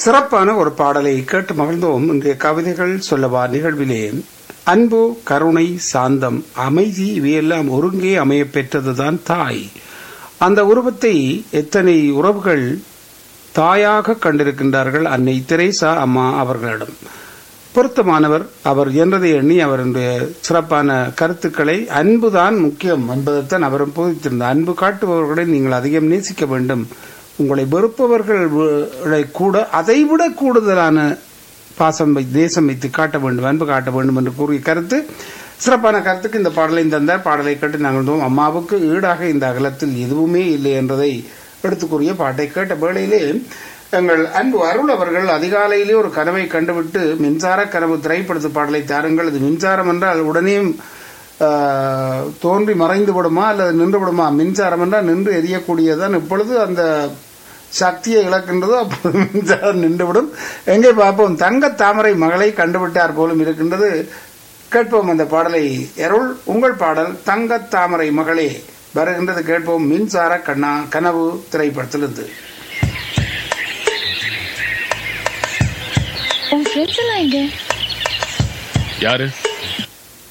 சிறப்பான ஒரு பாடலை கேட்டு மகிழ்ந்தோம் இன்றைய கவிதைகள் சொல்லவா நிகழ்விலே அன்பு கருணை சாந்தம் அமைதி இவையெல்லாம் ஒருங்கே அமைய பெற்றதுதான் தாய் அந்த உருவத்தை எத்தனை உறவுகள் தாயாக கண்டிருக்கின்றார்கள் அன்னை தெரேசா அம்மா அவர்களிடம் பொருத்தமானவர் அவர் என்றதை எண்ணி அவருடைய சிறப்பான கருத்துக்களை அன்புதான் முக்கியம் என்பதைத்தான் அவரும் போதித்திருந்தார் அன்பு காட்டுபவர்களை நீங்கள் அதிகம் நேசிக்க வேண்டும் உங்களை வெறுப்பவர்களை கூட அதைவிட கூடுதலான பாசம் வை- தேசம் வைத்து காட்ட வேண்டும் அன்பு காட்ட வேண்டும் என்று கூறிய கருத்து சிறப்பான கருத்துக்கு இந்த பாடலை தந்தார் பாடலை கேட்டு நாங்கள் வந்தோம். அம்மாவுக்கு ஈடாக இந்த அகலத்தில் எதுவுமே இல்லை என்றதை எடுத்துக் கூறிய பாட்டை கேட்ட வேளையிலே எங்கள் அன்பு அருள் அவர்கள் அதிகாலையிலே ஒரு கனவை கண்டுவிட்டு மின்சார கனவு திரைப்படத்து பாடலை தாருங்கள் இது மின்சாரம் என்றால் உடனே ஆஹ், தோன்றி மறைந்து விடுமா அல்லது நின்று விடுமா மின்சாரம் என்றால் நின்று எரியக்கூடியதுதான் இப்பொழுது அந்த சக்தியை இழக்கின்றதோ அப்பொழுது மின்சாரம் நின்றுவிடும் எங்கே பார்ப்போம் தங்க தாமரை மகளை கண்டுவிட்டார் போலும் இருக்கின்றது கேட்போம் அந்த பாடலை அருள் உங்கள் பாடல் தங்க தாமரை மகளே வருகின்றது கேட்போம் மின்சார கண்ணா கனவு திரைப்படத்திலிருந்து உன் ஃப்ரெண்ட்ஸ் எல்லாம் எங்க யாரு